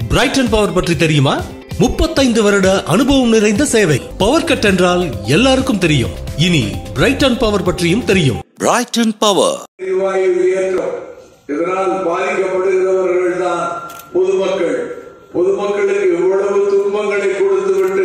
Brayton power பற்றி தெரியுமா முப்பத்தைந்து வருட அனுபவம் நிறைந்த சேவை பவர் கட் என்றால் எல்லாருக்கும் தெரியும் இனி பிரைட்டன் பவர் பற்றியும் தெரியும் Brighton Power. எரிவாயு உயர்த்தம் இதனால் பாதிக்கப்படுகிறவர்கள் தான் பொதுமக்கள் பொதுமக்களுக்கு இவ்வளவு துன்பங்களை கொடுத்துவிட்டு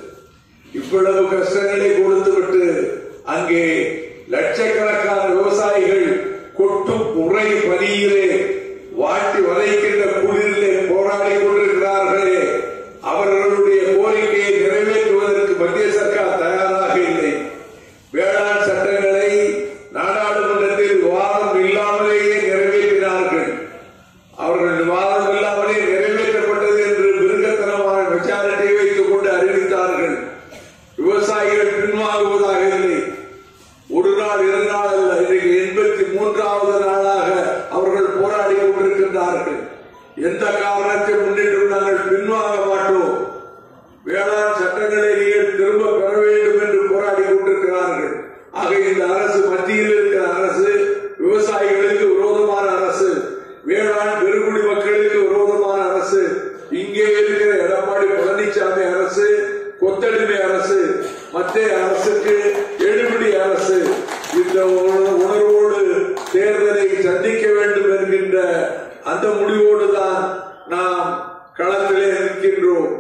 இவ்வளவு கஷ்டங்களை கொடுத்துவிட்டு அங்கே லட்சக்கணக்கான விவசாயிகள் கொட்டும் உரை பனியிலே வாட்டி வதைக்கின்ற குளிரிலே போராடி கொண்டிருக்கிறார்களே அவர்களுடைய கோரிக்கையை நிறைவேற்றுவதற்கு மத்திய சர்க்கார் தயாராக இல்லை வேளாண் சட்டங்களை நாடாளுமன்றத்தில் விவாதம் இல்லாமலேயே நிறைவேற்றினார்கள் அவர்கள் விவாதம் இல்லாமலே நிறைவேற்றப்பட்டது என்று மிருகத்தனமான மெச்சாரிட்டியை வைத்துக் கொண்டு அறிவித்தார்கள் விவசாயிகள் பின்வாங்குவதாக இல்லை ஒரு நாள் இரு நாள் அல்ல இன்றைக்கு எண்பத்தி மூன்றாவது நாளாக அவர்கள் போராடி கொண்டிருக்கின்றார்கள் எந்த காரணத்தை முன்னிட்டும் நாங்கள் பின்வாங்க மாட்டோம் வேளாண் சட்டங்களை நீங்கள் திரும்ப பெற வேண்டும் என்று போராடி கொண்டிருக்கிறார்கள் ஆக இந்த அரசு மத்தியில் இருக்கிற அரசு விவசாயிகளுக்கு விரோதமான அரசு வேளாண் பெருங்குடி மக்களுக்கு விரோதமான அரசு இங்கே இருக்கிற எடப்பாடி பழனிசாமி அரசு கொத்தடிமை அரசு மத்திய அரசுக்கு எடுபடி அரசு இந்த உண- உணர்வோடு தேர்தலை சந்திக்க வேண்டும் என்கின்ற அந்த முடிவோடு தான் நாம் களத்திலே நிற்கின்றோம்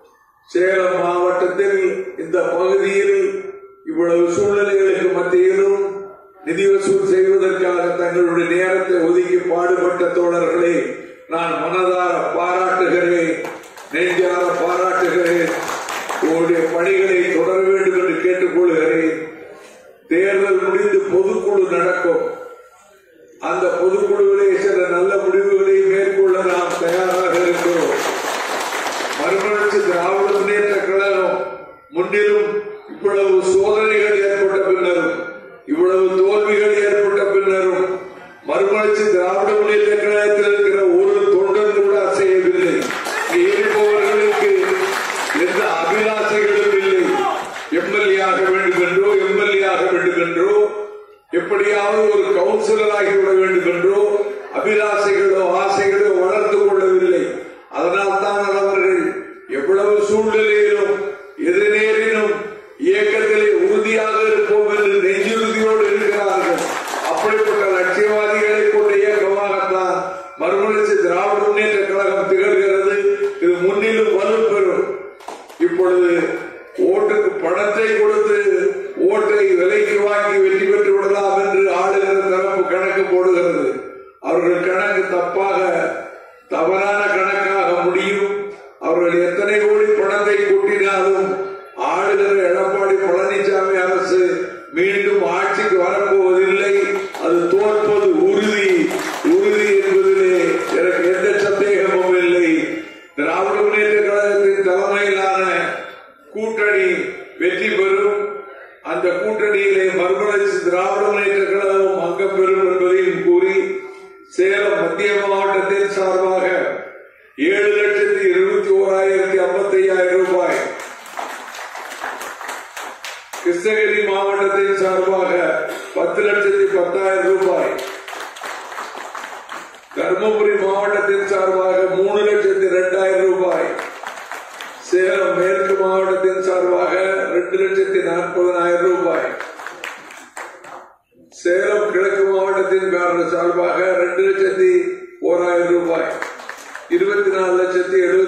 சேலம் மாவட்டத்தில் இந்த பகுதியில் இவ்வளவு சூழ்நிலைகளுக்கு மத்தியிலும் நிதி வசூல் செய்வதற்காக தங்களுடைய நேரத்தை ஒதுக்கி பாடுபட்ட தோழர்களை நான் மனதார பாராட்டுகிறேன் நெஞ்சார பாராட்டுகிறேன் உங்களுடைய பணிகளை தொடர வேண்டும் என்று கேட்டுக்கொள்கிறேன் தேர்தல் முடிந்து பொதுக்குழு நடக்கும் அந்த பொதுக்குழுவிலே சில நல்ல முடிவுகளை மேற்கொள்ள நாம் தயாராக இருக்கிறோம் மறுமலர்ச்சி திராவிட முன்னேற்ற கழகம் முன்னிலும் இவ்வளவு சோதனைகள் ஏற்பட்ட பின்னரும் இவ்வளவு தோல்விகள் ஏற்பட்ட பின்னரும் மறுமலர்ச்சி திராவிட முன்னேற்ற கழகத்தில் இருக்கிற ஒரு தொண்டன் கூட அசையவில்லை இங்கே இருப்பவர்களுக்கு எந்த அபிலாசைகளும் இல்லை எம்எல்ஏ ஆக வேண்டும் என்றோ எம்எல்ஏ ஆக வேண்டும் என்றோ எப்படியாவது ஒரு கவுன்சிலர் ஆகிவிட வேண்டும் என்றோ அபிலாசைகளோ ஆசைகளோ வளர்த்து கொள்ளவில்லை அதனால் தான் அவர்கள் எவ்வளவு சூழ்நிலையிலும் எதிர்நேரிலும் இயக்கத்திலே உறுதியாக இருப்போம் என்று நெஞ்சுறுதியோடு இருக்கிறார்கள் அப்படிப்பட்ட லட்சியவாதிகளை கொண்ட இயக்கமாகத்தான் மறுமலர்ச்சி திராவிட முன்னேற்ற கழகம் திகழ்கிறது இது முன்னிலும் வலுப்பெறும் இப்பொழுது ஓட்டுக்கு பணத்தை கொடுத்து ஓட்டை விலைக்கு வாங்கி வெற்றி பெற்று விடலாம் என்று ஆளுகிற தரப்பு கணக்கு போடுகிறது அவர்கள் கணக்கு தப்பாக தவறான கணக்காக முடியும் அவர்கள் எத்தனை கோடி பணத்தை கூட்டினாலும் ஆளுகிற எடப்பாடி பழனிசாமி அரசு மீண்டும் ஆட்சிக்கு வரப்போவதில்லை அது தோற்பது உறுதி உறுதி என்பதிலே எனக்கு எந்த சந்தேகமும் இல்லை திராவிட முன்னேற்ற கழகத்தின் தலைமையிலான கூட்டணி வெற்றி பெறும் அந்த கூட்டணியிலே மறுமலர்ச்சி திராவிட முன்னேற்ற கழகம் அங்கம் பெறும் என்பதையும் கூறி சேலம் மத்திய மாவட்டத்தின் சார்பாக ஏழு லட்சத்தி இருபத்தி ஓராயிரத்தி ஐம்பத்தி ஐயாயிரம் ரூபாய் கிருஷ்ணகிரி மாவட்டத்தின் சார்பாக பத்து லட்சத்தி பத்தாயிரம் ரூபாய் தருமபுரி மாவட்டத்தின் சார்பாக மூணு லட்சத்தி இரண்டாயிரம் ரூபாய் சேலம் மேற்கு மாவட்டத்தின் சார்பாக ரெண்டு லட்சத்தி நாற்பதனாயிரம் ரூபாய் சேலம் கிழக்கு மாவட்டத்தின் காரண சார்பாக ரெண்டு லட்சத்தி ஓராயிரம் ரூபாய் இருபத்தி நாலு லட்சத்தி எழுபத்தி